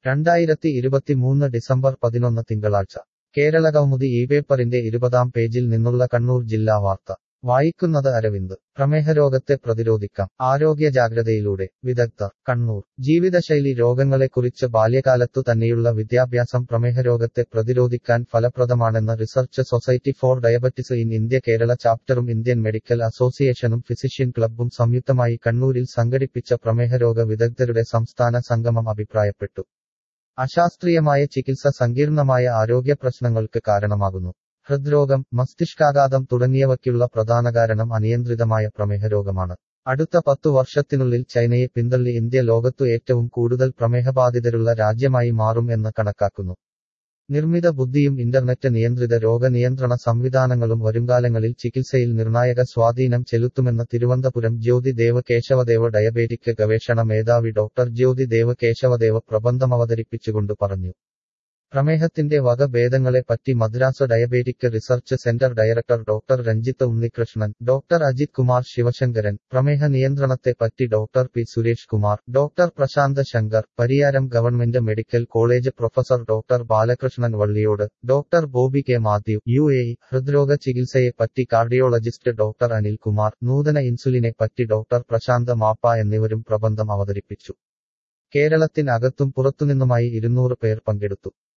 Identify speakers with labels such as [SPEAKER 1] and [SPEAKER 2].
[SPEAKER 1] രണ്ടായിരത്തി ഇരുപത്തിമൂന്ന് ഡിസംബർ പതിനൊന്ന് തിങ്കളാഴ്ച കേരളകൗമുദി ഈ പേപ്പറിന്റെ ഇരുപതാം പേജിൽ നിന്നുള്ള കണ്ണൂർ ജില്ലാ വാർത്ത വായിക്കുന്നത് അരവിന്ദ് പ്രമേഹരോഗത്തെ പ്രതിരോധിക്കാം ആരോഗ്യ ജാഗ്രതയിലൂടെ വിദഗ്ധർ കണ്ണൂർ ജീവിതശൈലി രോഗങ്ങളെക്കുറിച്ച് ബാല്യകാലത്തു തന്നെയുള്ള വിദ്യാഭ്യാസം പ്രമേഹരോഗത്തെ പ്രതിരോധിക്കാൻ ഫലപ്രദമാണെന്ന് research society for diabetes in India Kerala ചാപ്റ്ററും ഇന്ത്യൻ മെഡിക്കൽ അസോസിയേഷനും ഫിസിഷ്യൻ ക്ലബ്ബും സംയുക്തമായി കണ്ണൂരിൽ സംഘടിപ്പിച്ച പ്രമേഹരോഗ വിദഗ്ധരുടെ സംസ്ഥാന സംഗമം അഭിപ്രായപ്പെട്ടു അശാസ്ത്രീയമായ ചികിത്സ സങ്കീർണമായ ആരോഗ്യ പ്രശ്നങ്ങൾക്ക് കാരണമാകുന്നു ഹൃദ്രോഗം മസ്തിഷ്കാഘാതം തുടങ്ങിയവയ്ക്കുള്ള പ്രധാന കാരണം അനിയന്ത്രിതമായ പ്രമേഹരോഗമാണ് അടുത്ത പത്തു വർഷത്തിനുള്ളിൽ ചൈനയെ പിന്തള്ളി ഇന്ത്യ ലോകത്തു ഏറ്റവും കൂടുതൽ പ്രമേഹബാധിതരുള്ള രാജ്യമായി മാറും എന്ന് കണക്കാക്കുന്നു നിർമ്മിത ബുദ്ധിയും ഇന്റർനെറ്റ് നിയന്ത്രിത രോഗനിയന്ത്രണ സംവിധാനങ്ങളും വരുംകാലങ്ങളിൽ ചികിത്സയിൽ നിർണായക സ്വാധീനം ചെലുത്തുമെന്ന് തിരുവനന്തപുരം ജ്യോതി ദേവ കേശവദേവ ഡയബേറ്റിക് ഗവേഷണ മേധാവി ഡോക്ടർ ജ്യോതി ദേവ കേശവദേവ പ്രബന്ധമവതരിപ്പിച്ചുകൊണ്ട് പറഞ്ഞു പ്രമേഹത്തിന്റെ വകഭേദങ്ങളെ പറ്റി Madras diabetic research centre director doctor Ranjith Unnikrishnan doctor Ajith Kumar Sivasankaran പ്രമേഹ നിയന്ത്രണത്തെ പറ്റി doctor P Suresh Kumar doctor Prasanth Shankar Pariyaram government medical college professor doctor Balakrishnan Valliyode doctor Bobby K Mathew U A ഹൃദ്രോഗ ചികിത്സയെ പറ്റി കാർഡിയോളജിസ്റ്റ് ഡോക്ടർ അനിൽ കുമാർ നൂതന ഇൻസുലിനെ പറ്റി ഡോക്ടർ പ്രശാന്ത് മാപ്പ എന്നിവരും പ്രബന്ധം അവതരിപ്പിച്ചു കേരളത്തിനകത്തും പുറത്തുനിന്നുമായി ഇരുന്നൂറ് പേർ പങ്കെടുത്തു